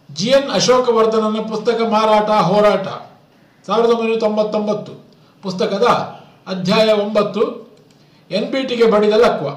G N ಅಶೋಕವರ್ಧನನ ಪುಸ್ತಕ ಮಾರಾಟ ಹೋರಾಟ ಸಾವಿರದ ಒಂಬೈನೂರ ತೊಂಬತ್ತೊಂಬತ್ತು ಪುಸ್ತಕದ ಅಧ್ಯಾಯ ಒಂಬತ್ತು ಎನ್ ಬಿ ಟಿಗೆ ಬಡಿದ ಲಕ್ವ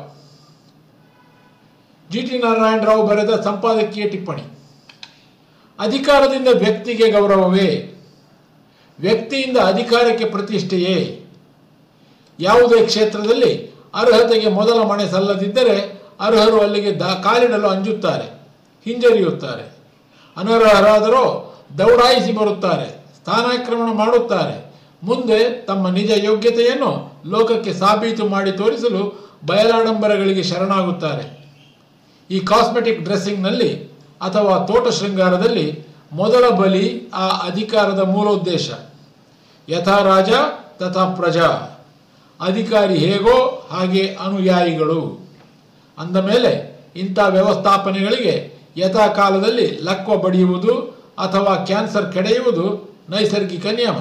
ಜಿ ಟಿ ನಾರಾಯಣರಾವ್ ಬರೆದ ಸಂಪಾದಕೀಯ ಟಿಪ್ಪಣಿ ಅಧಿಕಾರದಿಂದ ವ್ಯಕ್ತಿಗೆ ಗೌರವವೇ ವ್ಯಕ್ತಿಯಿಂದ ಅಧಿಕಾರಕ್ಕೆ ಪ್ರತಿಷ್ಠೆಯೇ ಯಾವುದೇ ಕ್ಷೇತ್ರದಲ್ಲಿ ಅರ್ಹತೆಗೆ ಮೊದಲ ಮಣೆ ಸಲ್ಲದಿದ್ದರೆ ಅರ್ಹರು ಅಲ್ಲಿಗೆ ದಾ ಕಾಲಿಡಲು ಅಂಜುತ್ತಾರೆ ಹಿಂಜರಿಯುತ್ತಾರೆ ಅನರ್ಹರಾದರೋ ದೌಡಾಯಿಸಿ ಬರುತ್ತಾರೆ ಸ್ಥಾನಾಕ್ರಮಣ ಮಾಡುತ್ತಾರೆ ಮುಂದೆ ತಮ್ಮ ನಿಜ ಯೋಗ್ಯತೆಯನ್ನು ಲೋಕಕ್ಕೆ ಸಾಬೀತು ಮಾಡಿ ತೋರಿಸಲು ಬಯಲಾಡಂಬರಗಳಿಗೆ ಶರಣಾಗುತ್ತಾರೆ ಈ ಕಾಸ್ಮೆಟಿಕ್ ಡ್ರೆಸ್ಸಿಂಗ್ನಲ್ಲಿ ಅಥವಾ ತೋಟ ಶೃಂಗಾರದಲ್ಲಿ ಮೊದಲ ಬಲಿ ಆ ಅಧಿಕಾರದ ಮೂಲೋದ್ದೇಶ ಯಥಾ ರಾಜ ತಥಾ ಪ್ರಜಾ ಅಧಿಕಾರಿ ಹೇಗೋ ಹಾಗೆ ಅನುಯಾಯಿಗಳು ಅಂದ ಮೇಲೆ ಇಂಥ ವ್ಯವಸ್ಥಾಪನೆಗಳಿಗೆ ಯಥಾ ಕಾಲದಲ್ಲಿ ಲಕ್ವ ಬಡಿಯುವುದು ಅಥವಾ ಕ್ಯಾನ್ಸರ್ ಕೆಡೆಯುವುದು ನೈಸರ್ಗಿಕ ನಿಯಮ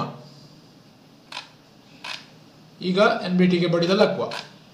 ಈಗ ಎನ್ ಬಿ ಟಿಗೆ ಬಡಿದ ಲಕ್ವ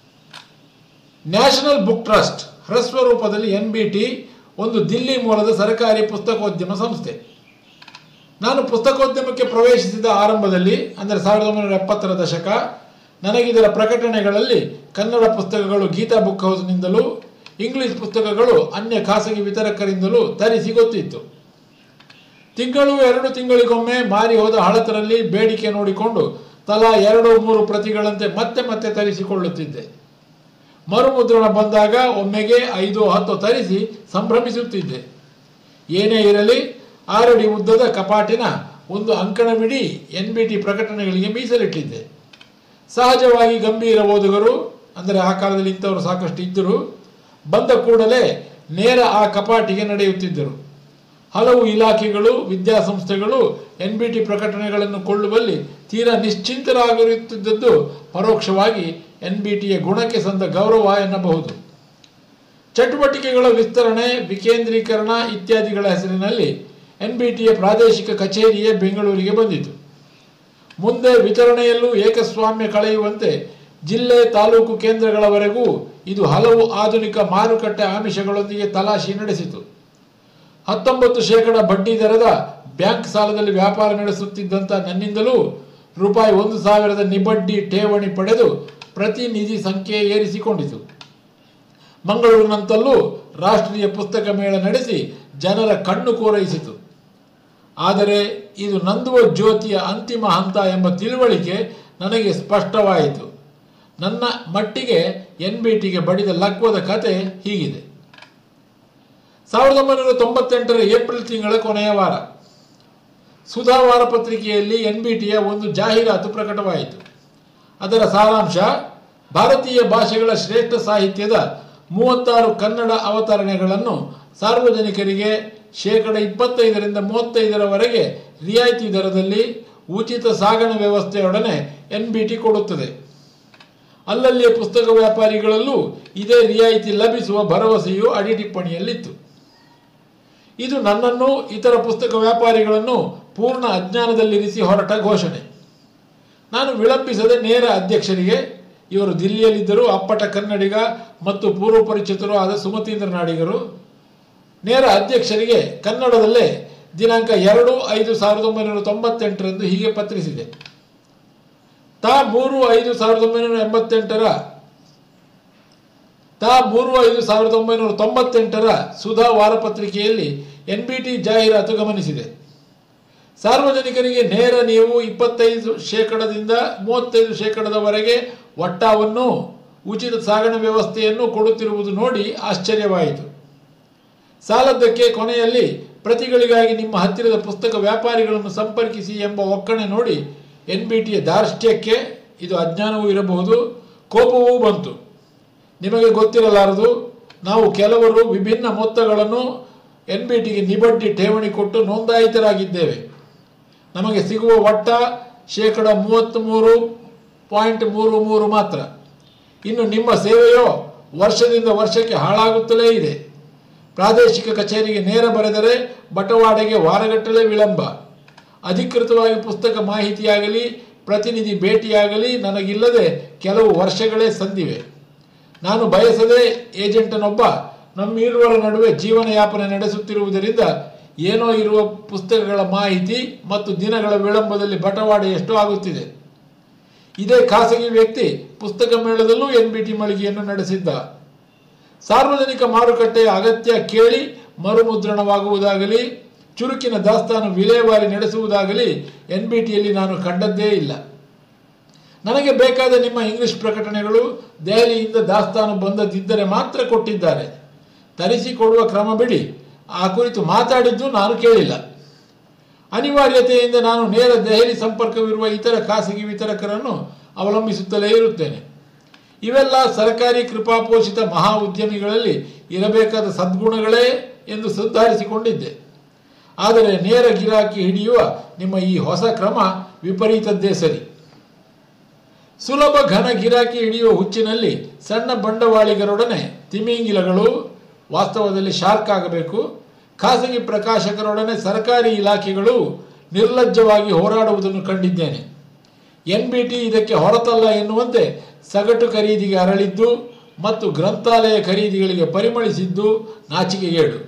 ನ್ಯಾಷನಲ್ ಬುಕ್ ಟ್ರಸ್ಟ್ ಹ್ರಸ್ವ ರೂಪದಲ್ಲಿ ಎನ್ ಬಿ ಟಿ ಒಂದು ದಿಲ್ಲಿ ಮೂಲದ ಸರ್ಕಾರಿ ಪುಸ್ತಕೋದ್ಯಮ ಸಂಸ್ಥೆ ನಾನು ಪುಸ್ತಕೋದ್ಯಮಕ್ಕೆ ಪ್ರವೇಶಿಸಿದ ಆರಂಭದಲ್ಲಿ ಅಂದರೆ ಸಾವಿರದ ಒಂಬೈನೂರ ಎಪ್ಪತ್ತರ ದಶಕ ನನಗಿದರ ಪ್ರಕಟಣೆಗಳಲ್ಲಿ ಕನ್ನಡ ಪುಸ್ತಕಗಳು ಗೀತಾ ಬುಕ್ ಹೌಸ್ನಿಂದಲೂ ಇಂಗ್ಲಿಷ್ ಪುಸ್ತಕಗಳು ಅನ್ಯ ಖಾಸಗಿ ವಿತರಕರಿಂದಲೂ ತರಿಸಿ ಗೊತ್ತಿತ್ತು ತಿಂಗಳು ಎರಡು ತಿಂಗಳಿಗೊಮ್ಮೆ ಮಾರಿ ಹೋದ ಹಳತರಲ್ಲಿ ಬೇಡಿಕೆ ನೋಡಿಕೊಂಡು ತಲಾ ಎರಡು ಮೂರು ಪ್ರತಿಗಳಂತೆ ಮತ್ತೆ ಮತ್ತೆ ತರಿಸಿಕೊಳ್ಳುತ್ತಿದ್ದೆ ಮರುಮುದ್ರಣ ಬಂದಾಗ ಒಮ್ಮೆಗೆ ಐದು ಹತ್ತು ತರಿಸಿ ಸಂಭ್ರಮಿಸುತ್ತಿದ್ದೆ ಏನೇ ಇರಲಿ ಆರಡಿ ಉದ್ದದ ಕಪಾಟಿನ ಒಂದು ಅಂಕಣವಿಡೀ ಎನ್ ಬಿ ಟಿ ಪ್ರಕಟಣೆಗಳಿಗೆ ಮೀಸಲಿಟ್ಟಿದ್ದೆ ಸಹಜವಾಗಿ ಗಂಭೀರ ಓದುಗರು ಅಂದರೆ ಆ ಕಾಲದಲ್ಲಿ ಇಂಥವರು ಸಾಕಷ್ಟು ಇದ್ದರು ಬಂದ ಕೂಡಲೇ ನೇರ ಆ ಕಪಾಟಿಗೆ ನಡೆಯುತ್ತಿದ್ದರು ಹಲವು ಇಲಾಖೆಗಳು ವಿದ್ಯಾಸಂಸ್ಥೆಗಳು ಎನ್ ಬಿ ಟಿ ಪ್ರಕಟಣೆಗಳನ್ನು ಕೊಳ್ಳುವಲ್ಲಿ ತೀರಾ ನಿಶ್ಚಿಂತರಾಗಿರುತ್ತಿದ್ದದ್ದು ಪರೋಕ್ಷವಾಗಿ ಎನ್ ಬಿ ಟಿಯ ಗುಣಕ್ಕೆ ಸಂದ ಗೌರವ ಎನ್ನಬಹುದು ಚಟುವಟಿಕೆಗಳ ವಿಸ್ತರಣೆ ವಿಕೇಂದ್ರೀಕರಣ ಇತ್ಯಾದಿಗಳ ಹೆಸರಿನಲ್ಲಿ ಎನ್ ಬಿ ಟಿಯ ಪ್ರಾದೇಶಿಕ ಕಚೇರಿಯೇ ಬೆಂಗಳೂರಿಗೆ ಬಂದಿತು ಮುಂದೆ ವಿತರಣೆಯಲ್ಲೂ ಏಕಸ್ವಾಮ್ಯ ಕಳೆಯುವಂತೆ ಜಿಲ್ಲೆ ತಾಲೂಕು ಕೇಂದ್ರಗಳವರೆಗೂ ಇದು ಹಲವು ಆಧುನಿಕ ಮಾರುಕಟ್ಟೆ ಆಮಿಷಗಳೊಂದಿಗೆ ತಲಾಶಿ ನಡೆಸಿತು ಹತ್ತೊಂಬತ್ತು ಶೇಕಡ ಬಡ್ಡಿ ದರದ ಬ್ಯಾಂಕ್ ಸಾಲದಲ್ಲಿ ವ್ಯಾಪಾರ ನಡೆಸುತ್ತಿದ್ದಂಥ ನನ್ನಿಂದಲೂ ರೂಪಾಯಿ ಒಂದು ಸಾವಿರದ ನಿಬಡ್ಡಿ ಠೇವಣಿ ಪಡೆದು ಪ್ರತಿನಿಧಿ ಸಂಖ್ಯೆ ಏರಿಸಿಕೊಂಡಿತು ಮಂಗಳೂರಿನಂತಲ್ಲೂ ರಾಷ್ಟ್ರೀಯ ಪುಸ್ತಕ ಮೇಳ ನಡೆಸಿ ಜನರ ಕಣ್ಣು ಕೋರೈಸಿತು ಆದರೆ ಇದು ನಂದುವ ಜ್ಯೋತಿಯ ಅಂತಿಮ ಹಂತ ಎಂಬ ತಿಳುವಳಿಕೆ ನನಗೆ ಸ್ಪಷ್ಟವಾಯಿತು ನನ್ನ ಮಟ್ಟಿಗೆ ಎನ್ ಬಿ ಟಿಗೆ ಬಡಿದ ಲಕ್ವದ ಕತೆ ಹೀಗಿದೆ ಸಾವಿರದ ಒಂಬೈನೂರ ತೊಂಬತ್ತೆಂಟರ ಏಪ್ರಿಲ್ ತಿಂಗಳ ಕೊನೆಯ ವಾರ ಸುಧಾ ವಾರಪತ್ರಿಕೆಯಲ್ಲಿ ಎನ್ ಬಿ ಟಿಯ ಒಂದು ಜಾಹೀರಾತು ಪ್ರಕಟವಾಯಿತು ಅದರ ಸಾರಾಂಶ ಭಾರತೀಯ ಭಾಷೆಗಳ ಶ್ರೇಷ್ಠ ಸಾಹಿತ್ಯದ ಮೂವತ್ತಾರು ಕನ್ನಡ ಅವತರಣೆಗಳನ್ನು ಸಾರ್ವಜನಿಕರಿಗೆ ಶೇಕಡ ಇಪ್ಪತ್ತೈದರಿಂದ ಮೂವತ್ತೈದರವರೆಗೆ ರಿಯಾಯಿತಿ ದರದಲ್ಲಿ ಉಚಿತ ಸಾಗಣೆ ವ್ಯವಸ್ಥೆಯೊಡನೆ ಎನ್ ಬಿ ಟಿ ಕೊಡುತ್ತದೆ ಅಲ್ಲಲ್ಲಿಯ ಪುಸ್ತಕ ವ್ಯಾಪಾರಿಗಳಲ್ಲೂ ಇದೇ ರಿಯಾಯಿತಿ ಲಭಿಸುವ ಭರವಸೆಯು ಅಡಿಟಿಪ್ಪಣಿಯಲ್ಲಿತ್ತು ಇದು ನನ್ನನ್ನು ಇತರ ಪುಸ್ತಕ ವ್ಯಾಪಾರಿಗಳನ್ನು ಪೂರ್ಣ ಅಜ್ಞಾನದಲ್ಲಿರಿಸಿ ಹೊರಟ ಘೋಷಣೆ ನಾನು ವಿಳಂಬಿಸದೆ ನೇರ ಅಧ್ಯಕ್ಷರಿಗೆ ಇವರು ದಿಲ್ಲಿಯಲ್ಲಿದ್ದರೂ ಅಪ್ಪಟ ಕನ್ನಡಿಗ ಮತ್ತು ಪೂರ್ವ ಪರಿಚಿತರು ಆದ ಸುಮತೀಂದ್ರ ನಾಡಿಗರು ನೇರ ಅಧ್ಯಕ್ಷರಿಗೆ ಕನ್ನಡದಲ್ಲೇ ದಿನಾಂಕ ಎರಡು ಐದು ಸಾವಿರದ ಒಂಬೈನೂರ ತೊಂಬತ್ತೆಂಟರಂದು ಹೀಗೆ ಪತ್ರಿಸಿದೆ ತಾ ಮೂರು ಐದು ಸಾವಿರದ ಒಂಬೈನೂರ ಎಂಬತ್ತೆಂಟರ ತಾ ಮೂರು ಐದು ಸಾವಿರದ ಒಂಬೈನೂರ ತೊಂಬತ್ತೆಂಟರ ಸುಧಾ ವಾರಪತ್ರಿಕೆಯಲ್ಲಿ ಎನ್ ಬಿ ಟಿ ಜಾಹೀರಾತು ಗಮನಿಸಿದೆ ಸಾರ್ವಜನಿಕರಿಗೆ ನೇರ ನೀವು ಇಪ್ಪತ್ತೈದು ಶೇಕಡದಿಂದ ಮೂವತ್ತೈದು ಶೇಕಡದವರೆಗೆ ಒಟ್ಟಾವನ್ನು ಉಚಿತ ಸಾಗಣೆ ವ್ಯವಸ್ಥೆಯನ್ನು ಕೊಡುತ್ತಿರುವುದು ನೋಡಿ ಆಶ್ಚರ್ಯವಾಯಿತು ಸಾಲದ್ದಕ್ಕೆ ಕೊನೆಯಲ್ಲಿ ಪ್ರತಿಗಳಿಗಾಗಿ ನಿಮ್ಮ ಹತ್ತಿರದ ಪುಸ್ತಕ ವ್ಯಾಪಾರಿಗಳನ್ನು ಸಂಪರ್ಕಿಸಿ ಎಂಬ ಒಕ್ಕಣೆ ನೋಡಿ ಎನ್ ಬಿ ಟಿಯ ದಾರ್ಷ್ಟ್ಯಕ್ಕೆ ಇದು ಅಜ್ಞಾನವೂ ಇರಬಹುದು ಕೋಪವೂ ಬಂತು ನಿಮಗೆ ಗೊತ್ತಿರಲಾರದು ನಾವು ಕೆಲವರು ವಿಭಿನ್ನ ಮೊತ್ತಗಳನ್ನು ಎನ್ ಬಿ ಟಿಗೆ ನಿಬಡ್ಡಿ ಠೇವಣಿ ಕೊಟ್ಟು ನೋಂದಾಯಿತರಾಗಿದ್ದೇವೆ ನಮಗೆ ಸಿಗುವ ಒಟ್ಟ ಶೇಕಡ ಮೂವತ್ತ್ಮೂರು ಪಾಯಿಂಟ್ ಮೂರು ಮೂರು ಮಾತ್ರ ಇನ್ನು ನಿಮ್ಮ ಸೇವೆಯೋ ವರ್ಷದಿಂದ ವರ್ಷಕ್ಕೆ ಹಾಳಾಗುತ್ತಲೇ ಇದೆ ಪ್ರಾದೇಶಿಕ ಕಚೇರಿಗೆ ನೇರ ಬರೆದರೆ ಬಟವಾಡೆಗೆ ವಾರಗಟ್ಟಲೆ ವಿಳಂಬ ಅಧಿಕೃತವಾಗಿ ಪುಸ್ತಕ ಮಾಹಿತಿಯಾಗಲಿ ಪ್ರತಿನಿಧಿ ಭೇಟಿಯಾಗಲಿ ನನಗಿಲ್ಲದೆ ಕೆಲವು ವರ್ಷಗಳೇ ಸಂದಿವೆ ನಾನು ಬಯಸದೆ ಏಜೆಂಟನೊಬ್ಬ ನಮ್ಮಿರುವರ ನಡುವೆ ಜೀವನಯಾಪನೆ ನಡೆಸುತ್ತಿರುವುದರಿಂದ ಏನೋ ಇರುವ ಪುಸ್ತಕಗಳ ಮಾಹಿತಿ ಮತ್ತು ದಿನಗಳ ವಿಳಂಬದಲ್ಲಿ ಬಟವಾಡೆ ಎಷ್ಟು ಆಗುತ್ತಿದೆ ಇದೇ ಖಾಸಗಿ ವ್ಯಕ್ತಿ ಪುಸ್ತಕ ಮೇಳದಲ್ಲೂ ಎನ್ ಬಿ ಟಿ ಮಳಿಗೆಯನ್ನು ನಡೆಸಿದ್ದ ಸಾರ್ವಜನಿಕ ಮಾರುಕಟ್ಟೆಯ ಅಗತ್ಯ ಕೇಳಿ ಮರುಮುದ್ರಣವಾಗುವುದಾಗಲಿ ಚುರುಕಿನ ದಾಸ್ತಾನು ವಿಲೇವಾರಿ ನಡೆಸುವುದಾಗಲಿ ಎನ್ ಬಿ ಟಿಯಲ್ಲಿ ನಾನು ಕಂಡದ್ದೇ ಇಲ್ಲ ನನಗೆ ಬೇಕಾದ ನಿಮ್ಮ ಇಂಗ್ಲಿಷ್ ಪ್ರಕಟಣೆಗಳು ದೆಹಲಿಯಿಂದ ದಾಸ್ತಾನು ಬಂದದಿದ್ದರೆ ಮಾತ್ರ ಕೊಟ್ಟಿದ್ದಾರೆ ತರಿಸಿಕೊಡುವ ಕ್ರಮ ಬಿಡಿ ಆ ಕುರಿತು ಮಾತಾಡಿದ್ದು ನಾನು ಕೇಳಿಲ್ಲ ಅನಿವಾರ್ಯತೆಯಿಂದ ನಾನು ನೇರ ದೆಹಲಿ ಸಂಪರ್ಕವಿರುವ ಇತರ ಖಾಸಗಿ ವಿತರಕರನ್ನು ಅವಲಂಬಿಸುತ್ತಲೇ ಇರುತ್ತೇನೆ ಇವೆಲ್ಲ ಸರ್ಕಾರಿ ಕೃಪಾಪೋಷಿತ ಮಹಾ ಉದ್ಯಮಿಗಳಲ್ಲಿ ಇರಬೇಕಾದ ಸದ್ಗುಣಗಳೇ ಎಂದು ಸುಧಾರಿಸಿಕೊಂಡಿದ್ದೆ ಆದರೆ ನೇರ ಗಿರಾಕಿ ಹಿಡಿಯುವ ನಿಮ್ಮ ಈ ಹೊಸ ಕ್ರಮ ವಿಪರೀತದ್ದೇ ಸರಿ ಸುಲಭ ಘನ ಗಿರಾಕಿ ಹಿಡಿಯುವ ಹುಚ್ಚಿನಲ್ಲಿ ಸಣ್ಣ ಬಂಡವಾಳಿಗರೊಡನೆ ತಿಮಿಂಗಿಲಗಳು ವಾಸ್ತವದಲ್ಲಿ ಶಾರ್ಕ್ ಆಗಬೇಕು ಖಾಸಗಿ ಪ್ರಕಾಶಕರೊಡನೆ ಸರ್ಕಾರಿ ಇಲಾಖೆಗಳು ನಿರ್ಲಜ್ಜವಾಗಿ ಹೋರಾಡುವುದನ್ನು ಕಂಡಿದ್ದೇನೆ ಎನ್ ಬಿ ಟಿ ಇದಕ್ಕೆ ಹೊರತಲ್ಲ ಎನ್ನುವಂತೆ ಸಗಟು ಖರೀದಿಗೆ ಅರಳಿದ್ದು ಮತ್ತು ಗ್ರಂಥಾಲಯ ಖರೀದಿಗಳಿಗೆ ಪರಿಮಳಿಸಿದ್ದು ನಾಚಿಕೆಗೇಡು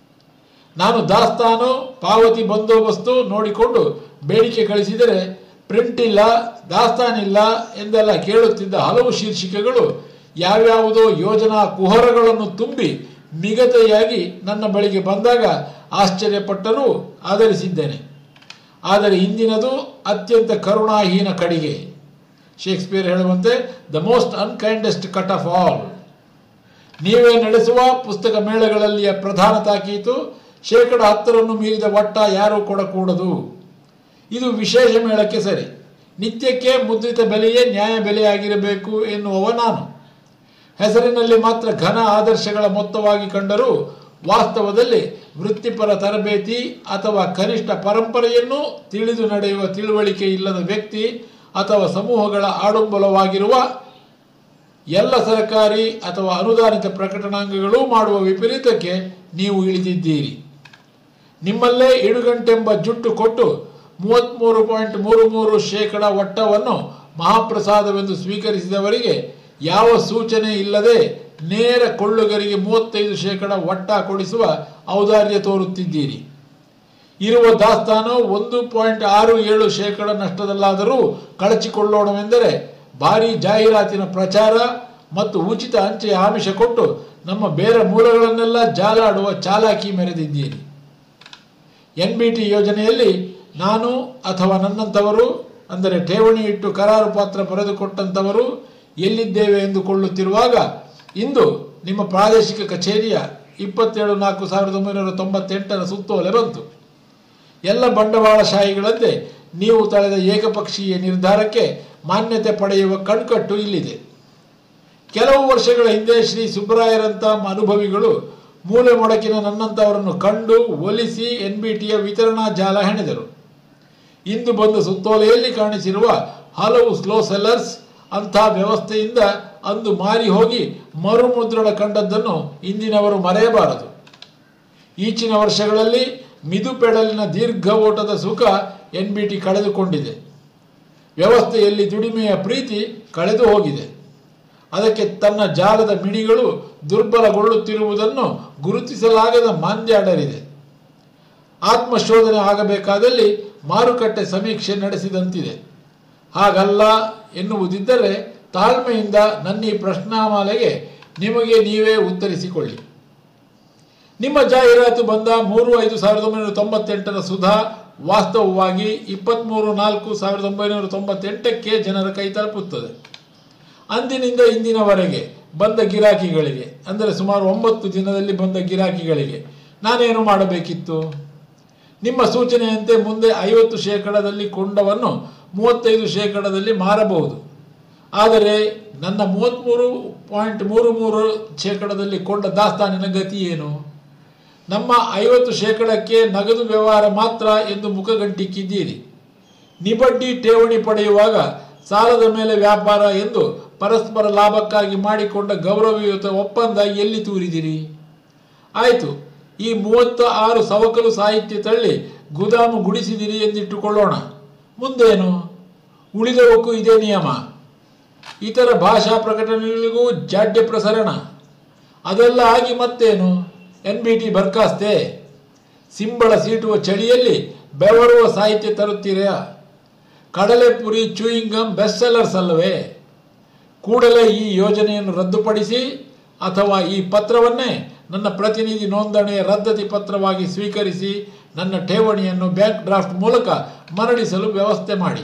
ನಾನು ದಾಸ್ತಾನು ಪಾವತಿ ಬಂದೋಬಸ್ತು ನೋಡಿಕೊಂಡು ಬೇಡಿಕೆ ಕಳಿಸಿದರೆ ಪ್ರಿಂಟ್ ಇಲ್ಲ ದಾಸ್ತಾನಿಲ್ಲ ಎಂದೆಲ್ಲ ಕೇಳುತ್ತಿದ್ದ ಹಲವು ಶೀರ್ಷಿಕೆಗಳು ಯಾವ್ಯಾವುದೋ ಯೋಜನಾ ಕುಹರಗಳನ್ನು ತುಂಬಿ ಮಿಗತೆಯಾಗಿ ನನ್ನ ಬಳಿಗೆ ಬಂದಾಗ ಆಶ್ಚರ್ಯಪಟ್ಟರೂ ಆಧರಿಸಿದ್ದೇನೆ ಆದರೆ ಇಂದಿನದು ಅತ್ಯಂತ ಕರುಣಾಹೀನ ಕಡಿಗೆ ಶೇಕ್ಸ್ಪಿಯರ್ ಹೇಳುವಂತೆ the most unkindest cut of all ನೀವೇ ನಡೆಸುವ ಪುಸ್ತಕ ಮೇಳಗಳಲ್ಲಿಯ ಪ್ರಧಾನ ತಾಕೀತು ಶೇಕಡ ಹತ್ತರನ್ನು ಮೀರಿದ ಒಟ್ಟ ಯಾರೂ ಕೊಡಕೂಡದು ಇದು ವಿಶೇಷ ಮೇಳಕ್ಕೆ ಸರಿ ನಿತ್ಯಕ್ಕೆ ಮುದ್ರಿತ ಬೆಲೆಯೇ ನ್ಯಾಯ ಬೆಲೆಯಾಗಿರಬೇಕು ಎನ್ನುವವ ನಾನು ಹೆಸರಿನಲ್ಲಿ ಮಾತ್ರ ಘನ ಆದರ್ಶಗಳ ಮೊತ್ತವಾಗಿ ಕಂಡರೂ ವಾಸ್ತವದಲ್ಲಿ ವೃತ್ತಿಪರ ತರಬೇತಿ ಅಥವಾ ಕನಿಷ್ಠ ಪರಂಪರೆಯನ್ನು ತಿಳಿದು ನಡೆಯುವ ತಿಳುವಳಿಕೆ ಇಲ್ಲದ ವ್ಯಕ್ತಿ ಅಥವಾ ಸಮೂಹಗಳ ಆಡಂಬಲವಾಗಿರುವ ಎಲ್ಲ ಸರ್ಕಾರಿ ಅಥವಾ ಅನುದಾನಿತ ಪ್ರಕಟಣಾಂಗಗಳೂ ಮಾಡುವ ವಿಪರೀತಕ್ಕೆ ನೀವು ಇಳಿದಿದ್ದೀರಿ ನಿಮ್ಮಲ್ಲೇ ಇಡುಗಂಟೆಂಬ ಜುಟ್ಟು ಕೊಟ್ಟು ಮೂವತ್ತ್ಮೂರು ಪಾಯಿಂಟ್ ಮೂರು ಮೂರು ಶೇಕಡ ಒಟ್ಟವನ್ನು ಮಹಾಪ್ರಸಾದವೆಂದು ಸ್ವೀಕರಿಸಿದವರಿಗೆ ಯಾವ ಸೂಚನೆ ಇಲ್ಲದೆ ನೇರ ಕೊಳ್ಳುಗರಿಗೆ ಮೂವತ್ತೈದು ಶೇಕಡ ಒಟ್ಟ ಕೊಡಿಸುವ ಔದಾರ್ಯ ತೋರುತ್ತಿದ್ದೀರಿ ಇರುವ ದಾಸ್ತಾನು ಒಂದು ಪಾಯಿಂಟ್ ಆರು ಏಳು ಶೇಕಡ ನಷ್ಟದಲ್ಲಾದರೂ ಕಳಚಿಕೊಳ್ಳೋಣವೆಂದರೆ ಭಾರಿ ಜಾಹೀರಾತಿನ ಪ್ರಚಾರ ಮತ್ತು ಉಚಿತ ಅಂಚೆಯ ಆಮಿಷ ಕೊಟ್ಟು ನಮ್ಮ ಬೇರೆ ಮೂಲಗಳನ್ನೆಲ್ಲ ಜಾಲಾಡುವ ಚಾಲಾಕಿ ಮೆರೆದಿದ್ದೀರಿ ಎನ್ ಬಿ ಟಿ ಯೋಜನೆಯಲ್ಲಿ ನಾನು ಅಥವಾ ನನ್ನಂಥವರು ಅಂದರೆ ಠೇವಣಿ ಇಟ್ಟು ಕರಾರು ಪಾತ್ರ ಬರೆದುಕೊಟ್ಟಂಥವರು ಎಲ್ಲಿದ್ದೇವೆ ಎಂದುಕೊಳ್ಳುತ್ತಿರುವಾಗ ಇಂದು ನಿಮ್ಮ ಪ್ರಾದೇಶಿಕ ಕಚೇರಿಯ ಇಪ್ಪತ್ತೇಳು ನಾಲ್ಕು ಸಾವಿರದ ಒಂಬೈನೂರ ತೊಂಬತ್ತೆಂಟರ ಸುತ್ತೋಲೆ ಬಂತು ಎಲ್ಲ ಬಂಡವಾಳಶಾಹಿಗಳಂತೆ ನೀವು ತಳೆದ ಏಕಪಕ್ಷೀಯ ನಿರ್ಧಾರಕ್ಕೆ ಮಾನ್ಯತೆ ಪಡೆಯುವ ಕಣ್ಕಟ್ಟು ಇಲ್ಲಿದೆ ಕೆಲವು ವರ್ಷಗಳ ಹಿಂದೆ ಶ್ರೀ ಸುಬ್ಬರಾಯರಂಥ ಅನುಭವಿಗಳು ಮೂಲೆ ಮೊಡಕಿನ ನನ್ನಂಥವರನ್ನು ಕಂಡು ಒಲಿಸಿ ಎನ್ ಬಿ ಟಿಯ ವಿತರಣಾ ಜಾಲ ಹೆಣೆದರು ಇಂದು ಬಂದ ಸುತ್ತೋಲೆಯಲ್ಲಿ ಕಾಣಿಸಿರುವ ಹಲವು ಸ್ಲೋ ಸೆಲ್ಲರ್ಸ್ ಅಂಥ ವ್ಯವಸ್ಥೆಯಿಂದ ಅಂದು ಮಾರಿ ಹೋಗಿ ಮರುಮುದ್ರಣ ಕಂಡದ್ದನ್ನು ಇಂದಿನವರು ಮರೆಯಬಾರದು ಈಚಿನ ವರ್ಷಗಳಲ್ಲಿ ಮಿದುಪೆಡಲಿನ ದೀರ್ಘ ಓಟದ ಸುಖ ಎನ್ ಬಿ ಟಿ ಕಳೆದುಕೊಂಡಿದೆ ವ್ಯವಸ್ಥೆಯಲ್ಲಿ ದುಡಿಮೆಯ ಪ್ರೀತಿ ಕಳೆದು ಹೋಗಿದೆ ಅದಕ್ಕೆ ತನ್ನ ಜಾಲದ ಮಿಣಿಗಳು ದುರ್ಬಲಗೊಳ್ಳುತ್ತಿರುವುದನ್ನು ಗುರುತಿಸಲಾಗದ ಮಾಂದ್ಯಾಡರಿದೆ ಆತ್ಮಶೋಧನೆ ಆಗಬೇಕಾದಲ್ಲಿ ಮಾರುಕಟ್ಟೆ ಸಮೀಕ್ಷೆ ನಡೆಸಿದಂತಿದೆ ಹಾಗಲ್ಲ ಎನ್ನುವುದಿದ್ದರೆ ತಾಳ್ಮೆಯಿಂದ ನನ್ನ ಈ ಪ್ರಶ್ನಾಮಾಲೆಗೆ ನಿಮಗೆ ನೀವೇ ಉತ್ತರಿಸಿಕೊಳ್ಳಿ ನಿಮ್ಮ ಜಾಹೀರಾತು ಬಂದ ಮೂರು ಐದು ಸಾವಿರದ ಒಂಬೈನೂರ ತೊಂಬತ್ತೆಂಟರ ಸುಧಾ ವಾಸ್ತವವಾಗಿ ಇಪ್ಪತ್ತ್ಮೂರು ನಾಲ್ಕು ಸಾವಿರದ ಒಂಬೈನೂರ ತೊಂಬತ್ತೆಂಟಕ್ಕೆ ಜನರ ಕೈ ತಲುಪುತ್ತದೆ ಅಂದಿನಿಂದ ಇಂದಿನವರೆಗೆ ಬಂದ ಗಿರಾಕಿಗಳಿಗೆ ಅಂದರೆ ಸುಮಾರು ಒಂಬತ್ತು ದಿನದಲ್ಲಿ ಬಂದ ಗಿರಾಕಿಗಳಿಗೆ ನಾನೇನು ಮಾಡಬೇಕಿತ್ತು ನಿಮ್ಮ ಸೂಚನೆಯಂತೆ ಮುಂದೆ ಐವತ್ತು ಶೇಕಡದಲ್ಲಿ ಕೊಂಡವನ್ನು ಮೂವತ್ತೈದು ಶೇಕಡದಲ್ಲಿ ಮಾರಬಹುದು ಆದರೆ ನನ್ನ ಮೂವತ್ತ್ಮೂರು ಪಾಯಿಂಟ್ ಮೂರು ಮೂರು ಶೇಕಡದಲ್ಲಿ ಕೊಂಡ ದಾಸ್ತಾನಿನ ಗತಿ ಏನು ನಮ್ಮ ಐವತ್ತು ಶೇಕಡಕ್ಕೆ ನಗದು ವ್ಯವಹಾರ ಮಾತ್ರ ಎಂದು ಮುಖಗಂಟಿಕ್ಕಿದ್ದೀರಿ ನಿಬಡ್ಡಿ ಠೇವಣಿ ಪಡೆಯುವಾಗ ಸಾಲದ ಮೇಲೆ ವ್ಯಾಪಾರ ಎಂದು ಪರಸ್ಪರ ಲಾಭಕ್ಕಾಗಿ ಮಾಡಿಕೊಂಡ ಗೌರವಯುತ ಒಪ್ಪಂದ ಎಲ್ಲಿ ತೂರಿದಿರಿ ಆಯಿತು ಈ ಮೂವತ್ತ ಆರು ಸವಕಲು ಸಾಹಿತ್ಯ ತಳ್ಳಿ ಗುದಾಮು ಗುಡಿಸಿದಿರಿ ಎಂದಿಟ್ಟುಕೊಳ್ಳೋಣ ಮುಂದೇನು ಉಳಿದವಕ್ಕೂ ಇದೇ ನಿಯಮ ಇತರ ಭಾಷಾ ಪ್ರಕಟಣೆಗಳಿಗೂ ಜಾಡ್ಯ ಪ್ರಸರಣ ಅದೆಲ್ಲ ಆಗಿ ಮತ್ತೇನು ಎನ್ ಬಿ ಟಿ ಬರ್ಕಾಸ್ತೆ ಸಿಂಬಳ ಸೀಟುವ ಚಳಿಯಲ್ಲಿ ಬೆವರುವ ಸಾಹಿತ್ಯ ತರುತ್ತೀರಾ ಕಡಲೆಪುರಿ ಚೂಯಿಂಗಮ್ ಬೆಸ್ಟ್ ಸೆಲ್ಲರ್ಸ್ ಅಲ್ಲವೇ ಕೂಡಲೇ ಈ ಯೋಜನೆಯನ್ನು ರದ್ದುಪಡಿಸಿ ಅಥವಾ ಈ ಪತ್ರವನ್ನೇ ನನ್ನ ಪ್ರತಿನಿಧಿ ನೋಂದಣಿಯ ರದ್ದತಿ ಪತ್ರವಾಗಿ ಸ್ವೀಕರಿಸಿ ನನ್ನ ಠೇವಣಿಯನ್ನು ಬ್ಯಾಂಕ್ ಡ್ರಾಫ್ಟ್ ಮೂಲಕ ಮರಳಿಸಲು ವ್ಯವಸ್ಥೆ ಮಾಡಿ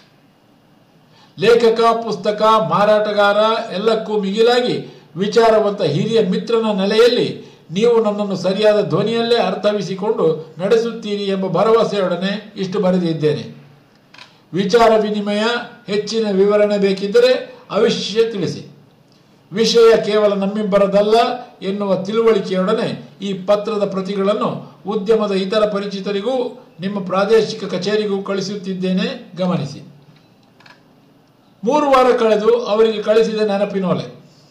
ಲೇಖಕ ಪುಸ್ತಕ ಮಾರಾಟಗಾರ ಎಲ್ಲಕ್ಕೂ ಮಿಗಿಲಾಗಿ ವಿಚಾರವಂತ ಹಿರಿಯ ಮಿತ್ರನ ನೆಲೆಯಲ್ಲಿ ನೀವು ನನ್ನನ್ನು ಸರಿಯಾದ ಧ್ವನಿಯಲ್ಲೇ ಅರ್ಥವಿಸಿಕೊಂಡು ನಡೆಸುತ್ತೀರಿ ಎಂಬ ಭರವಸೆಯೊಡನೆ ಇಷ್ಟು ಬರೆದಿದ್ದೇನೆ ವಿಚಾರ ವಿನಿಮಯ ಹೆಚ್ಚಿನ ವಿವರಣೆ ಬೇಕಿದ್ದರೆ ಅವಶ್ಯ ತಿಳಿಸಿ ವಿಷಯ ಕೇವಲ ನಮ್ಮಿಬ್ಬರದಲ್ಲ ಎನ್ನುವ ತಿಳುವಳಿಕೆಯೊಡನೆ ಈ ಪತ್ರದ ಪ್ರತಿಗಳನ್ನು ಉದ್ಯಮದ ಇತರ ಪರಿಚಿತರಿಗೂ ನಿಮ್ಮ ಪ್ರಾದೇಶಿಕ ಕಚೇರಿಗೂ ಕಳಿಸುತ್ತಿದ್ದೇನೆ ಗಮನಿಸಿ ಮೂರು ವಾರ ಕಳೆದು ಅವರಿಗೆ ಕಳಿಸಿದ ನೆನಪಿನೋಲೆ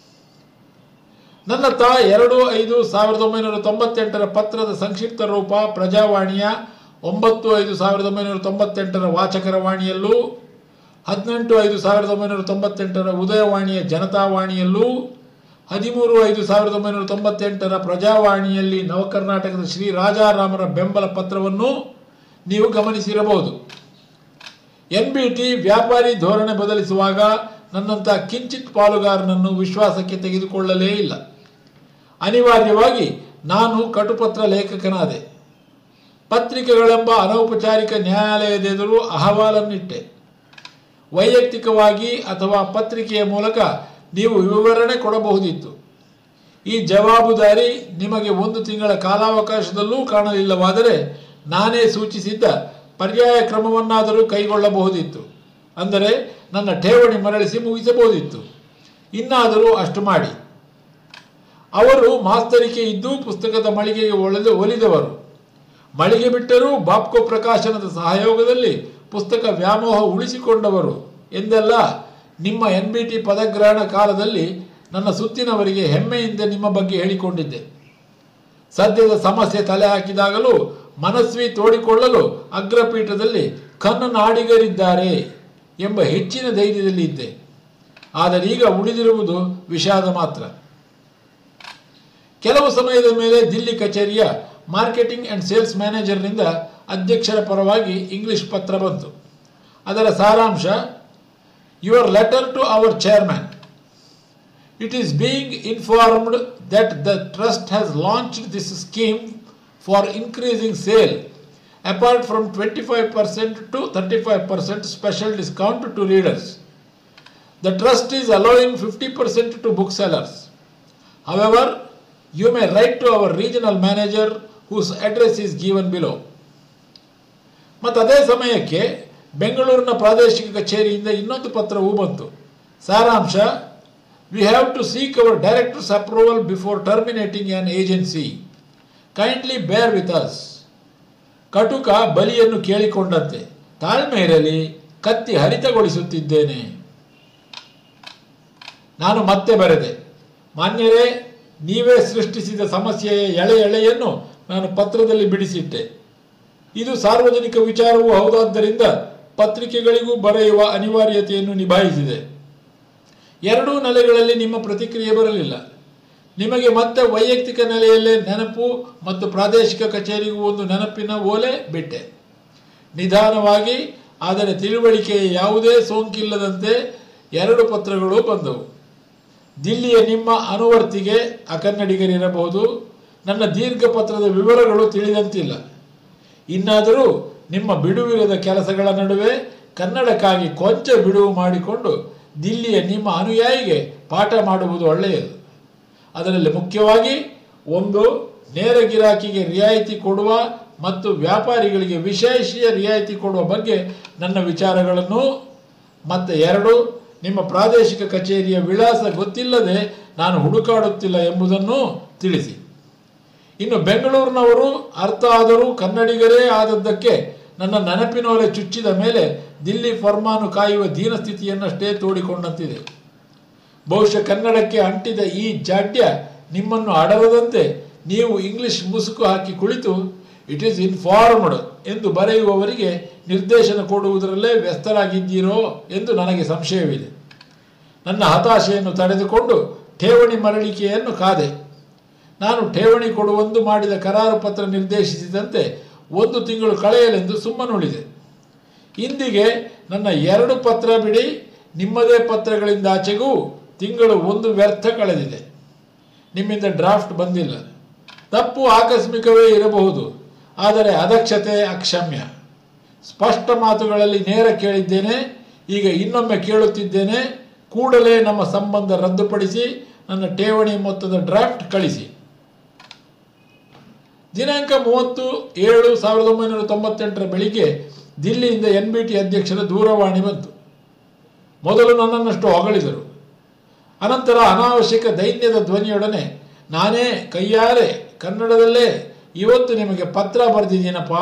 ನನ್ನ ತಾ ಎರಡು ಐದು ಸಾವಿರದ ಒಂಬೈನೂರ ತೊಂಬತ್ತೆಂಟರ ಪತ್ರದ ಸಂಕ್ಷಿಪ್ತ ರೂಪ ಪ್ರಜಾವಾಣಿಯ ಒಂಬತ್ತು ಐದು ಸಾವಿರದ ಒಂಬೈನೂರ ತೊಂಬತ್ತೆಂಟರ ವಾಚಕರ ವಾಣಿಯಲ್ಲೂ ಹದಿನೆಂಟು ಐದು ಸಾವಿರದ ಒಂಬೈನೂರ ತೊಂಬತ್ತೆಂಟರ ಉದಯವಾಣಿಯ ಜನತಾವಾಣಿಯಲ್ಲೂ ಹದಿಮೂರು ಐದು ಸಾವಿರದ ಒಂಬೈನೂರ ತೊಂಬತ್ತೆಂಟರ ಪ್ರಜಾವಾಣಿಯಲ್ಲಿ ನವಕರ್ನಾಟಕದ ಶ್ರೀ ರಾಜಾರಾಮರ ಬೆಂಬಲ ಪತ್ರವನ್ನು ನೀವು ಗಮನಿಸಿರಬಹುದು ಎನ್ ಬಿ ಟಿ ವ್ಯಾಪಾರಿ ಧೋರಣೆ ಬದಲಿಸುವಾಗ ನನ್ನಂಥ ಕಿಂಚಿತ್ ಪಾಲುಗಾರನನ್ನು ವಿಶ್ವಾಸಕ್ಕೆ ತೆಗೆದುಕೊಳ್ಳಲೇ ಇಲ್ಲ ಅನಿವಾರ್ಯವಾಗಿ ನಾನು ಕಟುಪತ್ರ ಲೇಖಕನಾದೆ ಪತ್ರಿಕೆಗಳೆಂಬ ಅನೌಪಚಾರಿಕ ನ್ಯಾಯಾಲಯದೆದುರು ಅಹವಾಲನ್ನಿಟ್ಟೆ ವೈಯಕ್ತಿಕವಾಗಿ ಅಥವಾ ಪತ್ರಿಕೆಯ ಮೂಲಕ ನೀವು ವಿವರಣೆ ಕೊಡಬಹುದಿತ್ತು ಈ ಜವಾಬುದಾರಿ ನಿಮಗೆ ಒಂದು ತಿಂಗಳ ಕಾಲಾವಕಾಶದಲ್ಲೂ ಕಾಣಲಿಲ್ಲವಾದರೆ ನಾನೇ ಸೂಚಿಸಿದ್ದ ಪರ್ಯಾಯ ಕ್ರಮವನ್ನಾದರೂ ಕೈಗೊಳ್ಳಬಹುದಿತ್ತು ಅಂದರೆ ನನ್ನ ಠೇವಣಿ ಮರಳಿಸಿ ಮುಗಿಸಬಹುದಿತ್ತು ಇನ್ನಾದರೂ ಅಷ್ಟು ಮಾಡಿ ಅವರು ಮಾಸ್ತರಿಕೆ ಇದ್ದು ಪುಸ್ತಕದ ಮಳಿಗೆಗೆ ಒಳೆದು ಒಲಿದವರು ಮಳಿಗೆ ಬಿಟ್ಟರೂ ಬಾಪ್ಕೋ ಪ್ರಕಾಶನದ ಸಹಯೋಗದಲ್ಲಿ ಪುಸ್ತಕ ವ್ಯಾಮೋಹ ಉಳಿಸಿಕೊಂಡವರು ಎಂದೆಲ್ಲ ನಿಮ್ಮ ಎನ್ ಬಿ ಟಿ ಪದಗ್ರಹಣ ಕಾಲದಲ್ಲಿ ನನ್ನ ಸುತ್ತಿನವರಿಗೆ ಹೆಮ್ಮೆಯಿಂದ ನಿಮ್ಮ ಬಗ್ಗೆ ಹೇಳಿಕೊಂಡಿದ್ದೆ ಸದ್ಯದ ಸಮಸ್ಯೆ ತಲೆ ಹಾಕಿದಾಗಲೂ ಮನಸ್ವಿ ತೋಡಿಕೊಳ್ಳಲು ಅಗ್ರಪೀಠದಲ್ಲಿ ಕನ್ನ ನಾಡಿಗರಿದ್ದಾರೆ ಎಂಬ ಹೆಚ್ಚಿನ ಧೈರ್ಯದಲ್ಲಿ ಇದ್ದೆ ಆದರೆ ಈಗ ಉಳಿದಿರುವುದು ವಿಷಾದ ಮಾತ್ರ ಕೆಲವು ಸಮಯದ ಮೇಲೆ ದಿಲ್ಲಿ ಕಚೇರಿಯ ಮಾರ್ಕೆಟಿಂಗ್ ಅಂಡ್ ಸೇಲ್ಸ್ ಮ್ಯಾನೇಜರ್ನಿಂದ ಅಧ್ಯಕ್ಷರ ಪರವಾಗಿ ಇಂಗ್ಲಿಷ್ ಪತ್ರ ಬಂತು ಅದರ ಸಾರಾಂಶ your letter to our chairman it is being informed that the trust has launched this scheme for increasing sale apart from twenty five percent to thirty five percent special discount to readers The trust is allowing 50% to booksellers. However, you may write to our regional manager whose address is given below. ಮತ್ತು ಅದೇ ಸಮಯಕ್ಕೆ ಬೆಂಗಳೂರಿನ ಪ್ರಾದೇಶಿಕ ಕಚೇರಿಯಿಂದ ಇನ್ನೊಂದು ಪತ್ರವೂ ಬಂತು ಸಾರಾಂಶ we have to seek our directors approval before terminating an agency kindly bear with us ಕಟುಕ ಬಲಿಯನ್ನು ಕೇಳಿಕೊಂಡಂತೆ ತಾಳ್ಮೆ ಇರಲಿ ಕತ್ತಿ ಹರಿತಗೊಳಿಸುತ್ತಿದ್ದೇನೆ ನಾನು ಮತ್ತೆ ಬರೆದೆ ಮಾನ್ಯರೇ ನೀವೇ ಸೃಷ್ಟಿಸಿದ ಸಮಸ್ಯೆಯ ಎಳೆ ಎಳೆಯನ್ನು ನಾನು ಪತ್ರದಲ್ಲಿ ಬಿಡಿಸಿಟ್ಟೆ ಇದು ಸಾರ್ವಜನಿಕ ವಿಚಾರವೂ ಹೌದಾದ್ದರಿಂದ ಪತ್ರಿಕೆಗಳಿಗೂ ಬರೆಯುವ ಅನಿವಾರ್ಯತೆಯನ್ನು ನಿಭಾಯಿಸಿದೆ ಎರಡೂ ನೆಲೆಗಳಲ್ಲಿ ನಿಮ್ಮ ಪ್ರತಿಕ್ರಿಯೆ ಬರಲಿಲ್ಲ ನಿಮಗೆ ಮತ್ತೆ ವೈಯಕ್ತಿಕ ನೆಲೆಯಲ್ಲೇ ನೆನಪು ಮತ್ತು ಪ್ರಾದೇಶಿಕ ಕಚೇರಿಗೂ ಒಂದು ನೆನಪಿನ ಓಲೆ ಬಿಟ್ಟೆ ನಿಧಾನವಾಗಿ ಆದರೆ ತಿಳುವಳಿಕೆಯ ಯಾವುದೇ ಸೋಂಕಿಲ್ಲದಂತೆ ಎರಡು ಪತ್ರಗಳು ಬಂದವು ದಿಲ್ಲಿಯ ನಿಮ್ಮ ಅನುವರ್ತಿಗೆ ಅಕನ್ನಡಿಗರಿರಬಹುದು ನನ್ನ ದೀರ್ಘ ಪತ್ರದ ವಿವರಗಳು ತಿಳಿದಂತಿಲ್ಲ ಇನ್ನಾದರೂ ನಿಮ್ಮ ಬಿಡುವಿರದ ಕೆಲಸಗಳ ನಡುವೆ ಕನ್ನಡಕ್ಕಾಗಿ ಕೊಂಚ ಬಿಡುವು ಮಾಡಿಕೊಂಡು ದಿಲ್ಲಿಯ ನಿಮ್ಮ ಅನುಯಾಯಿಗೆ ಪಾಠ ಮಾಡುವುದು ಒಳ್ಳೆಯದು ಅದರಲ್ಲಿ ಮುಖ್ಯವಾಗಿ ಒಂದು ನೇರ ಗಿರಾಕಿಗೆ ರಿಯಾಯಿತಿ ಕೊಡುವ ಮತ್ತು ವ್ಯಾಪಾರಿಗಳಿಗೆ ವಿಶೇಷ ರಿಯಾಯಿತಿ ಕೊಡುವ ಬಗ್ಗೆ ನನ್ನ ವಿಚಾರಗಳನ್ನು ಮತ್ತು ಎರಡು ನಿಮ್ಮ ಪ್ರಾದೇಶಿಕ ಕಚೇರಿಯ ವಿಳಾಸ ಗೊತ್ತಿಲ್ಲದೆ ನಾನು ಹುಡುಕಾಡುತ್ತಿಲ್ಲ ಎಂಬುದನ್ನು ತಿಳಿಸಿ ಇನ್ನು ಬೆಂಗಳೂರಿನವರು ಅರ್ಥ ಆದರೂ ಕನ್ನಡಿಗರೇ ಆದದ್ದಕ್ಕೆ ನನ್ನ ನೆನಪಿನೊಲೆ ಚುಚ್ಚಿದ ಮೇಲೆ ದಿಲ್ಲಿ ಫರ್ಮಾನು ಕಾಯುವ ದೀನಸ್ಥಿತಿಯನ್ನಷ್ಟೇ ತೋಡಿಕೊಂಡಂತಿದೆ ಬಹುಶಃ ಕನ್ನಡಕ್ಕೆ ಅಂಟಿದ ಈ ಜಾಡ್ಯ ನಿಮ್ಮನ್ನು ಅಡರದಂತೆ ನೀವು ಇಂಗ್ಲಿಷ್ ಮುಸುಕು ಹಾಕಿ ಕುಳಿತು ಇಟ್ ಈಸ್ ಇನ್ಫಾರ್ಮ್ಡ್ ಎಂದು ಬರೆಯುವವರಿಗೆ ನಿರ್ದೇಶನ ಕೊಡುವುದರಲ್ಲೇ ವ್ಯಸ್ತರಾಗಿದ್ದೀರೋ ಎಂದು ನನಗೆ ಸಂಶಯವಿದೆ ನನ್ನ ಹತಾಶೆಯನ್ನು ತಡೆದುಕೊಂಡು ಠೇವಣಿ ಮರಳಿಕೆಯನ್ನು ಕಾದೆ ನಾನು ಠೇವಣಿ ಕೊಡುವಂದು ಮಾಡಿದ ಕರಾರು ಪತ್ರ ನಿರ್ದೇಶಿಸಿದಂತೆ ಒಂದು ತಿಂಗಳು ಕಳೆಯಲೆಂದು ಸುಮ್ಮನುಳಿದೆ ಇಂದಿಗೆ ನನ್ನ ಎರಡು ಪತ್ರ ಬಿಡಿ ನಿಮ್ಮದೇ ಪತ್ರಗಳಿಂದಾಚೆಗೂ ತಿಂಗಳು ಒಂದು ವ್ಯರ್ಥ ಕಳೆದಿದೆ ನಿಮ್ಮಿಂದ ಡ್ರಾಫ್ಟ್ ಬಂದಿಲ್ಲ ತಪ್ಪು ಆಕಸ್ಮಿಕವೇ ಇರಬಹುದು ಆದರೆ ಅದಕ್ಷತೆ ಅಕ್ಷಮ್ಯ ಸ್ಪಷ್ಟ ಮಾತುಗಳಲ್ಲಿ ನೇರ ಕೇಳಿದ್ದೇನೆ ಈಗ ಇನ್ನೊಮ್ಮೆ ಕೇಳುತ್ತಿದ್ದೇನೆ ಕೂಡಲೇ ನಮ್ಮ ಸಂಬಂಧ ರದ್ದುಪಡಿಸಿ ನನ್ನ ಠೇವಣಿ ಮೊತ್ತದ ಡ್ರಾಫ್ಟ್ ಕಳಿಸಿ ದಿನಾಂಕ ಮೂವತ್ತು ಏಳು ಸಾವಿರದ ಒಂಬೈನೂರ ತೊಂಬತ್ತೆಂಟರ ಬೆಳಿಗ್ಗೆ ದಿಲ್ಲಿಯಿಂದ ಎನ್ ಬಿ ಟಿ ಅಧ್ಯಕ್ಷರ ದೂರವಾಣಿ ಬಂತು ಮೊದಲು ನನ್ನನ್ನಷ್ಟು ಹೊಗಳಿದರು ಅನಂತರ ಅನಾವಶ್ಯಕ ದೈನ್ಯದ ಧ್ವನಿಯೊಡನೆ ನಾನೇ ಕೈಯಾರೆ ಕನ್ನಡದಲ್ಲೇ ಇವತ್ತು ನಿಮಗೆ ಪತ್ರ ಬರೆದಿದ್ದೀನಪ್ಪ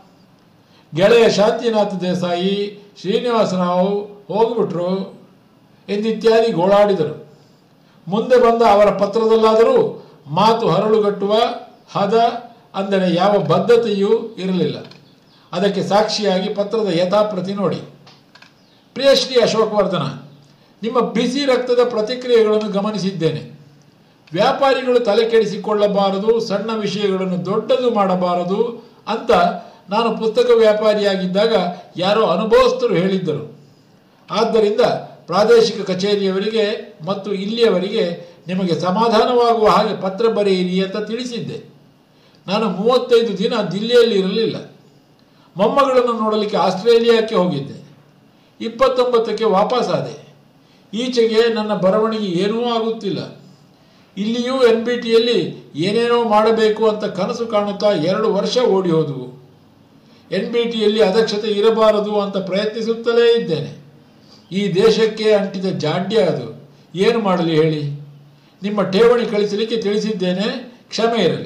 ಗೆಳೆಯ ಶಾಂತಿನಾಥ ದೇಸಾಯಿ ಶ್ರೀನಿವಾಸರಾವ್ ಹೋಗ್ಬಿಟ್ರು ಎಂದಿತ್ಯಾದಿ ಗೋಳಾಡಿದರು ಮುಂದೆ ಬಂದ ಅವರ ಪತ್ರದಲ್ಲಾದರೂ ಮಾತು ಹರಳುಗಟ್ಟುವ ಹದ ಅಂದರೆ ಯಾವ ಬದ್ಧತೆಯೂ ಇರಲಿಲ್ಲ ಅದಕ್ಕೆ ಸಾಕ್ಷಿಯಾಗಿ ಪತ್ರದ ಯಥಾಪ್ರತಿ ನೋಡಿ ಪ್ರಿಯ ಶ್ರೀ ಅಶೋಕವರ್ಧನ ನಿಮ್ಮ ಬಿಸಿ ರಕ್ತದ ಪ್ರತಿಕ್ರಿಯೆಗಳನ್ನು ಗಮನಿಸಿದ್ದೇನೆ ವ್ಯಾಪಾರಿಗಳು ತಲೆ ಕೆಡಿಸಿಕೊಳ್ಳಬಾರದು ಸಣ್ಣ ವಿಷಯಗಳನ್ನು ದೊಡ್ಡದು ಮಾಡಬಾರದು ಅಂತ ನಾನು ಪುಸ್ತಕ ವ್ಯಾಪಾರಿಯಾಗಿದ್ದಾಗ ಯಾರೋ ಅನುಭವಸ್ಥರು ಹೇಳಿದ್ದರು ಆದ್ದರಿಂದ ಪ್ರಾದೇಶಿಕ ಕಚೇರಿಯವರಿಗೆ ಮತ್ತು ಇಲ್ಲಿಯವರಿಗೆ ನಿಮಗೆ ಸಮಾಧಾನವಾಗುವ ಹಾಗೆ ಪತ್ರ ಬರೆಯಿರಿ ಅಂತ ತಿಳಿಸಿದ್ದೆ ನಾನು ಮೂವತ್ತೈದು ದಿನ ದಿಲ್ಲಿಯಲ್ಲಿ ಇರಲಿಲ್ಲ ಮೊಮ್ಮಗಳನ್ನು ನೋಡಲಿಕ್ಕೆ ಆಸ್ಟ್ರೇಲಿಯಾಕ್ಕೆ ಹೋಗಿದ್ದೆ ಇಪ್ಪತ್ತೊಂಬತ್ತಕ್ಕೆ ವಾಪಸ್ಸಾದೆ ಈಚೆಗೆ ನನ್ನ ಬರವಣಿಗೆ ಏನೂ ಆಗುತ್ತಿಲ್ಲ ಇಲ್ಲಿಯೂ ಎನ್ ಬಿ ಟಿಯಲ್ಲಿ ಏನೇನೋ ಮಾಡಬೇಕು ಅಂತ ಕನಸು ಕಾಣುತ್ತಾ ಎರಡು ವರ್ಷ ಓಡಿ ಹೋದವು ಎನ್ ಬಿ ಟಿಯಲ್ಲಿ ಅದಕ್ಷತೆ ಇರಬಾರದು ಅಂತ ಪ್ರಯತ್ನಿಸುತ್ತಲೇ ಇದ್ದೇನೆ ಈ ದೇಶಕ್ಕೆ ಅಂಟಿದ ಜಾಡ್ಯ ಅದು ಏನು ಮಾಡಲಿ ಹೇಳಿ ನಿಮ್ಮ ಠೇವಣಿ ಕಳಿಸಲಿಕ್ಕೆ ತಿಳಿಸಿದ್ದೇನೆ ಕ್ಷಮೆ ಇರಲಿ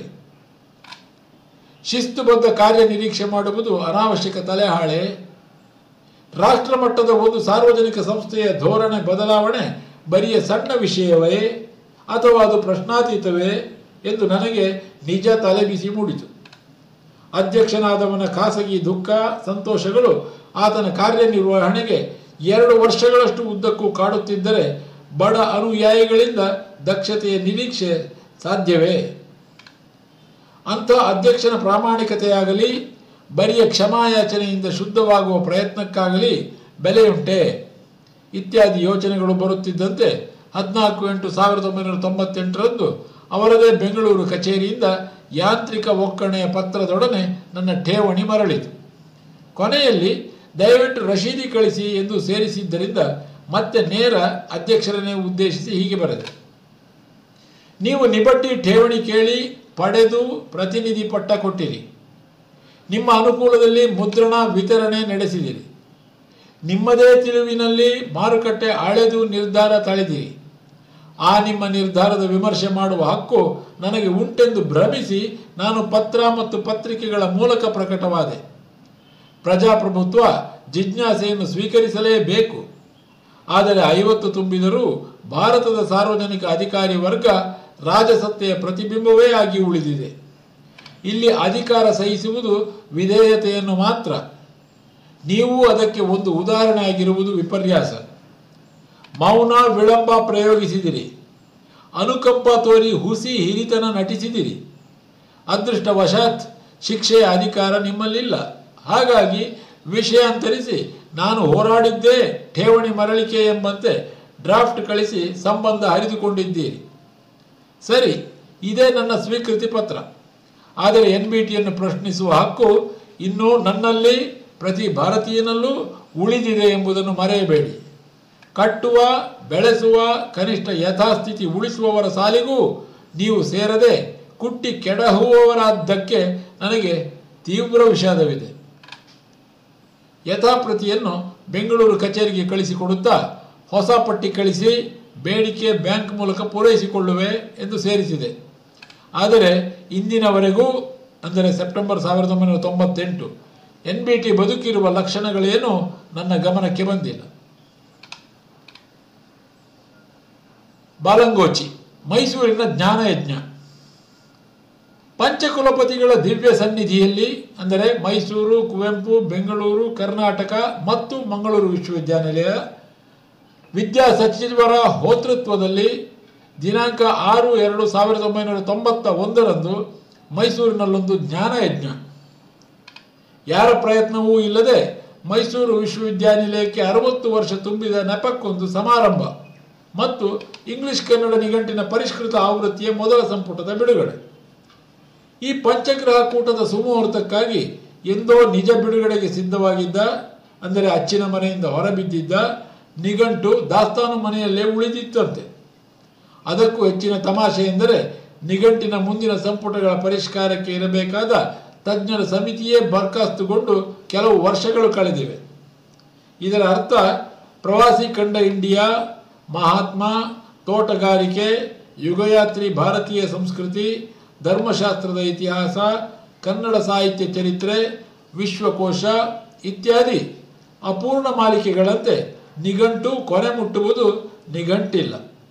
ಶಿಸ್ತುಬದ್ಧ ಕಾರ್ಯ ನಿರೀಕ್ಷೆ ಮಾಡುವುದು ಅನಾವಶ್ಯಕ ತಲೆಹಾಳೆ ರಾಷ್ಟ್ರ ಮಟ್ಟದ ಒಂದು ಸಾರ್ವಜನಿಕ ಸಂಸ್ಥೆಯ ಧೋರಣೆ ಬದಲಾವಣೆ ಬರಿಯ ಸಣ್ಣ ವಿಷಯವೇ ಅಥವಾ ಅದು ಪ್ರಶ್ನಾತೀತವೇ ಎಂದು ನನಗೆ ನಿಜ ತಲೆಬಿಸಿ ಮೂಡಿತು ಅಧ್ಯಕ್ಷನಾದವನ ಖಾಸಗಿ ದುಃಖ ಸಂತೋಷಗಳು ಆತನ ಕಾರ್ಯನಿರ್ವಹಣೆಗೆ ಎರಡು ವರ್ಷಗಳಷ್ಟು ಉದ್ದಕ್ಕೂ ಕಾಡುತ್ತಿದ್ದರೆ ಬಡ ಅನುಯಾಯಿಗಳಿಂದ ದಕ್ಷತೆಯ ನಿರೀಕ್ಷೆ ಸಾಧ್ಯವೇ ಅಂಥ ಅಧ್ಯಕ್ಷನ ಪ್ರಾಮಾಣಿಕತೆಯಾಗಲಿ ಬರಿಯ ಕ್ಷಮಾಯಾಚನೆಯಿಂದ ಶುದ್ಧವಾಗುವ ಪ್ರಯತ್ನಕ್ಕಾಗಲಿ ಬೆಲೆಯುಂಟೆ ಇತ್ಯಾದಿ ಯೋಚನೆಗಳು ಬರುತ್ತಿದ್ದಂತೆ ಹದಿನಾಲ್ಕು ಎಂಟು ಸಾವಿರದ ಒಂಬೈನೂರ ತೊಂಬತ್ತೆಂಟರಂದು ಅವರದೇ ಬೆಂಗಳೂರು ಕಚೇರಿಯಿಂದ ಯಾಂತ್ರಿಕ ಒಕ್ಕಣೆಯ ಪತ್ರದೊಡನೆ ನನ್ನ ಠೇವಣಿ ಮರಳಿತು ಕೊನೆಯಲ್ಲಿ ದಯವಿಟ್ಟು ರಶೀದಿ ಕಳಿಸಿ ಎಂದು ಸೇರಿಸಿದ್ದರಿಂದ ಮತ್ತೆ ನೇರ ಅಧ್ಯಕ್ಷರನ್ನೇ ಉದ್ದೇಶಿಸಿ ಹೀಗೆ ಬರೆದೆ ನೀವು ನಿಬಡ್ಡಿ ಠೇವಣಿ ಕೇಳಿ ಪಡೆದು ಪ್ರತಿನಿಧಿ ಪಟ್ಟ ಕೊಟ್ಟಿರಿ ನಿಮ್ಮ ಅನುಕೂಲದಲ್ಲಿ ಮುದ್ರಣ ವಿತರಣೆ ನಡೆಸಿದಿರಿ ನಿಮ್ಮದೇ ತಿಳಿವಿನಲ್ಲಿ ಮಾರುಕಟ್ಟೆ ಆಳೆದು ನಿರ್ಧಾರ ತಳೆದಿರಿ ಆ ನಿಮ್ಮ ನಿರ್ಧಾರದ ವಿಮರ್ಶೆ ಮಾಡುವ ಹಕ್ಕು ನನಗೆ ಉಂಟೆಂದು ಭ್ರಮಿಸಿ ನಾನು ಪತ್ರ ಮತ್ತು ಪತ್ರಿಕೆಗಳ ಮೂಲಕ ಪ್ರಕಟವಾದೆ ಪ್ರಜಾಪ್ರಭುತ್ವ ಜಿಜ್ಞಾಸೆಯನ್ನು ಸ್ವೀಕರಿಸಲೇಬೇಕು ಆದರೆ ಐವತ್ತು ತುಂಬಿದರೂ ಭಾರತದ ಸಾರ್ವಜನಿಕ ಅಧಿಕಾರಿ ವರ್ಗ ರಾಜಸತ್ತೆಯ ಪ್ರತಿಬಿಂಬವೇ ಆಗಿ ಉಳಿದಿದೆ ಇಲ್ಲಿ ಅಧಿಕಾರ ಸಹಿಸುವುದು ವಿಧೇಯತೆಯನ್ನು ಮಾತ್ರ ನೀವು ಅದಕ್ಕೆ ಒಂದು ಉದಾಹರಣೆ ಆಗಿರುವುದು ವಿಪರ್ಯಾಸ ಮೌನ ವಿಳಂಬ ಪ್ರಯೋಗಿಸಿದಿರಿ ಅನುಕಂಪ ತೋರಿ ಹುಸಿ ಹಿರಿತನ ನಟಿಸಿದಿರಿ ಅದೃಷ್ಟವಶಾತ್ ಶಿಕ್ಷೆಯ ಅಧಿಕಾರ ನಿಮ್ಮಲ್ಲಿಲ್ಲ ಹಾಗಾಗಿ ವಿಷಯಾಂತರಿಸಿ ನಾನು ಹೋರಾಡಿದ್ದೇ ಠೇವಣಿ ಮರಳಿಕೆ ಎಂಬಂತೆ ಡ್ರಾಫ್ಟ್ ಕಳಿಸಿ ಸಂಬಂಧ ಹರಿದುಕೊಂಡಿದ್ದೀರಿ ಸರಿ ಇದೇ ನನ್ನ ಸ್ವೀಕೃತಿ ಪತ್ರ ಆದರೆ ಎನ್ ಬಿ ಟಿಯನ್ನು ಪ್ರಶ್ನಿಸುವ ಹಕ್ಕು ಇನ್ನೂ ನನ್ನಲ್ಲಿ ಪ್ರತಿ ಭಾರತೀಯನಲ್ಲೂ ಉಳಿದಿದೆ ಎಂಬುದನ್ನು ಮರೆಯಬೇಡಿ ಕಟ್ಟುವ ಬೆಳೆಸುವ ಕನಿಷ್ಠ ಯಥಾಸ್ಥಿತಿ ಉಳಿಸುವವರ ಸಾಲಿಗೂ ನೀವು ಸೇರದೆ ಕುಟ್ಟಿ ಕೆಡಹುವವರಾದ್ದಕ್ಕೆ ನನಗೆ ತೀವ್ರ ವಿಷಾದವಿದೆ ಯಥಾಪ್ರತಿಯನ್ನು ಬೆಂಗಳೂರು ಕಚೇರಿಗೆ ಕಳಿಸಿಕೊಡುತ್ತಾ ಹೊಸ ಪಟ್ಟಿ ಕಳಿಸಿ ಬೇಡಿಕೆ ಬ್ಯಾಂಕ್ ಮೂಲಕ ಪೂರೈಸಿಕೊಳ್ಳುವೆ ಎಂದು ಸೇರಿಸಿದೆ ಆದರೆ ಇಂದಿನವರೆಗೂ ಅಂದರೆ ಸೆಪ್ಟೆಂಬರ್ ಸಾವಿರದ ಒಂಬೈನೂರ ತೊಂಬತ್ತೆಂಟು ಎನ್ ಬಿ ಟಿ ಬದುಕಿರುವ ಲಕ್ಷಣಗಳೇನು ನನ್ನ ಗಮನಕ್ಕೆ ಬಂದಿಲ್ಲ ಬಾಲಂಗೋಚಿ ಮೈಸೂರಿನ ಜ್ಞಾನಯಜ್ಞ ಪಂಚಕುಲಪತಿಗಳ ದಿವ್ಯ ಸನ್ನಿಧಿಯಲ್ಲಿ ಅಂದರೆ ಮೈಸೂರು ಕುವೆಂಪು ಬೆಂಗಳೂರು ಕರ್ನಾಟಕ ಮತ್ತು ಮಂಗಳೂರು ವಿಶ್ವವಿದ್ಯಾನಿಲಯ ವಿದ್ಯಾ ಸಚಿವರ ಹೋತೃತ್ವದಲ್ಲಿ ದಿನಾಂಕ ಆರು ಎರಡು ಸಾವಿರದ ಒಂಬೈನೂರ ತೊಂಬತ್ತ ಒಂದರಂದು ಮೈಸೂರಿನಲ್ಲೊಂದು ಜ್ಞಾನಯಜ್ಞ ಯಾರ ಪ್ರಯತ್ನವೂ ಇಲ್ಲದೆ ಮೈಸೂರು ವಿಶ್ವವಿದ್ಯಾನಿಲಯಕ್ಕೆ ಅರವತ್ತು ವರ್ಷ ತುಂಬಿದ ನೆಪಕ್ಕೊಂದು ಸಮಾರಂಭ ಮತ್ತು ಇಂಗ್ಲಿಷ್ ಕನ್ನಡ ನಿಘಂಟಿನ ಪರಿಷ್ಕೃತ ಆವೃತ್ತಿಯ ಮೊದಲ ಸಂಪುಟದ ಬಿಡುಗಡೆ ಈ ಪಂಚಗ್ರಹ ಕೂಟದ ಸುಮುಹೂರ್ತಕ್ಕಾಗಿ ಎಂದೋ ನಿಜ ಬಿಡುಗಡೆಗೆ ಸಿದ್ಧವಾಗಿದ್ದ ಅಂದರೆ ಅಚ್ಚಿನ ಮನೆಯಿಂದ ಹೊರಬಿದ್ದಿದ್ದ ನಿಘಂಟು ದಾಸ್ತಾನು ಮನೆಯಲ್ಲೇ ಉಳಿದಿತ್ತಂತೆ ಅದಕ್ಕೂ ಹೆಚ್ಚಿನ ತಮಾಷೆ ಎಂದರೆ ನಿಘಂಟಿನ ಮುಂದಿನ ಸಂಪುಟಗಳ ಪರಿಷ್ಕಾರಕ್ಕೆ ಇರಬೇಕಾದ ತಜ್ಞರ ಸಮಿತಿಯೇ ಬರ್ಖಾಸ್ತುಗೊಂಡು ಕೆಲವು ವರ್ಷಗಳು ಕಳೆದಿವೆ ಇದರ ಅರ್ಥ ಪ್ರವಾಸಿ ಕಂಡ ಇಂಡಿಯಾ ಮಹಾತ್ಮ ತೋಟಗಾರಿಕೆ ಯುಗಯಾತ್ರಿ ಭಾರತೀಯ ಸಂಸ್ಕೃತಿ ಧರ್ಮಶಾಸ್ತ್ರದ ಇತಿಹಾಸ ಕನ್ನಡ ಸಾಹಿತ್ಯ ಚರಿತ್ರೆ ವಿಶ್ವಕೋಶ ಇತ್ಯಾದಿ ಅಪೂರ್ಣ ಮಾಲಿಕೆಗಳಂತೆ ನಿಘಂಟು ಕೊನೆ ಮುಟ್ಟುವುದು ನಿಘಂಟಿಲ್ಲ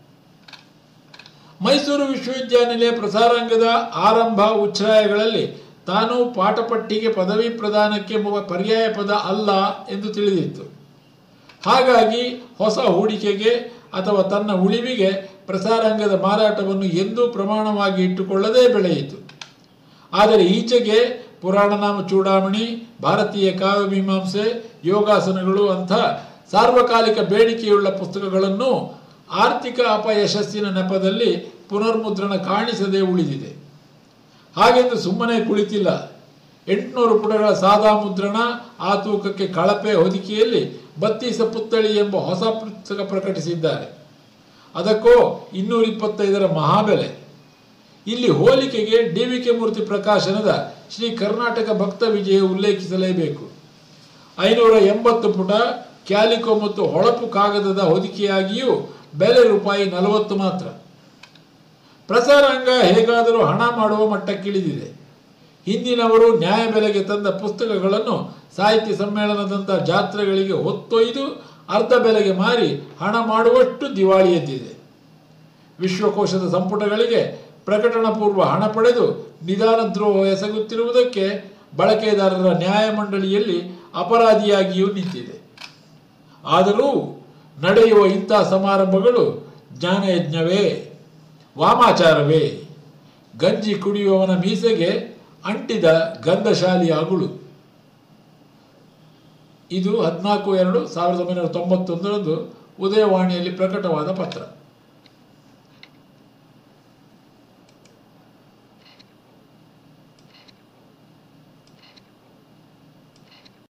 ಮೈಸೂರು ವಿಶ್ವವಿದ್ಯಾನಿಲಯ ಪ್ರಸಾರಾಂಗದ ಆರಂಭ ಉಚ್ಛ್ರಾಯಗಳಲ್ಲಿ ತಾನು ಪಾಠಪಟ್ಟಿಗೆ ಪದವಿ ಪ್ರದಾನಕ್ಕೆ ಮುಗ ಪರ್ಯಾಯ ಪದ ಅಲ್ಲ ಎಂದು ತಿಳಿದಿತ್ತು ಹಾಗಾಗಿ ಹೊಸ ಹೂಡಿಕೆಗೆ ಅಥವಾ ತನ್ನ ಉಳಿವಿಗೆ ಪ್ರಸಾರಾಂಗದ ಮಾರಾಟವನ್ನು ಎಂದೂ ಪ್ರಮಾಣವಾಗಿ ಇಟ್ಟುಕೊಳ್ಳದೇ ಬೆಳೆಯಿತು ಆದರೆ ಈಚೆಗೆ ಪುರಾಣನಾಮ ಚೂಡಾಮಣಿ ಭಾರತೀಯ ಕಾವ್ಯಮೀಮಾಂಸೆ ಯೋಗಾಸನಗಳು ಅಂಥ ಸಾರ್ವಕಾಲಿಕ ಬೇಡಿಕೆಯುಳ್ಳ ಪುಸ್ತಕಗಳನ್ನು ಆರ್ಥಿಕ ಅಪಯಶಸ್ಸಿನ ನೆಪದಲ್ಲಿ ಪುನರ್ಮುದ್ರಣ ಕಾಣಿಸದೇ ಉಳಿದಿದೆ ಹಾಗೆಂದು ಸುಮ್ಮನೆ ಕುಳಿತಿಲ್ಲ ಎಂಟುನೂರು ಪುಟಗಳ ಸಾದಾ ಮುದ್ರಣ ಆ ತೂಕಕ್ಕೆ ಕಳಪೆ ಹೊದಿಕೆಯಲ್ಲಿ ಬತ್ತೀಸ ಪುತ್ಥಳಿ ಎಂಬ ಹೊಸ ಪುಸ್ತಕ ಪ್ರಕಟಿಸಿದ್ದಾರೆ ಅದಕ್ಕೋ ಇನ್ನೂರ ಇಪ್ಪತ್ತೈದರ ಮಹಾಬೆಲೆ ಇಲ್ಲಿ ಹೋಲಿಕೆಗೆ ಡಿ ವಿ ಕೆ ಮೂರ್ತಿ ಪ್ರಕಾಶನದ ಶ್ರೀ ಕರ್ನಾಟಕ ಭಕ್ತ ವಿಜಯ ಉಲ್ಲೇಖಿಸಲೇಬೇಕು ಐನೂರ ಎಂಬತ್ತು ಪುಟ ಕ್ಯಾಲಿಕೋ ಮತ್ತು ಹೊಳಪು ಕಾಗದದ ಹೊದಿಕೆಯಾಗಿಯೂ ಬೆಲೆ ರೂಪಾಯಿ ನಲವತ್ತು ಮಾತ್ರ ಪ್ರಸಾರಾಂಗ ಹೇಗಾದರೂ ಹಣ ಮಾಡುವ ಮಟ್ಟಕ್ಕಿಳಿದಿದೆ ಹಿಂದಿನವರು ನ್ಯಾಯ ಬೆಲೆಗೆ ತಂದ ಪುಸ್ತಕಗಳನ್ನು ಸಾಹಿತ್ಯ ಸಮ್ಮೇಳನದಂಥ ಜಾತ್ರೆಗಳಿಗೆ ಹೊತ್ತೊಯ್ದು ಅರ್ಧ ಬೆಲೆಗೆ ಮಾರಿ ಹಣ ಮಾಡುವಷ್ಟು ದಿವಾಳಿ ಎದ್ದಿದೆ ವಿಶ್ವಕೋಶದ ಸಂಪುಟಗಳಿಗೆ ಪ್ರಕಟಣ ಪೂರ್ವ ಹಣ ಪಡೆದು ನಿಧಾನ ದ್ರೋಹ ಎಸಗುತ್ತಿರುವುದಕ್ಕೆ ಬಳಕೆದಾರರ ನ್ಯಾಯಮಂಡಳಿಯಲ್ಲಿ ಅಪರಾಧಿಯಾಗಿಯೂ ನಿಂತಿದೆ ಆದರೂ ನಡೆಯುವ ಇಂಥ ಸಮಾರಂಭಗಳು ಜ್ಞಾನಯಜ್ಞವೇ ವಾಮಾಚಾರವೇ ಗಂಜಿ ಕುಡಿಯುವವನ ಮೀಸೆಗೆ ಅಂಟಿದ ಗಂಧಶಾಲಿ ಅಗುಳು ಇದು ಹದಿನಾಲ್ಕು ಎರಡು ಸಾವಿರದ ಒಂಬೈನೂರ ತೊಂಬತ್ತೊಂದರಂದು ಉದಯವಾಣಿಯಲ್ಲಿ ಪ್ರಕಟವಾದ ಪತ್ರ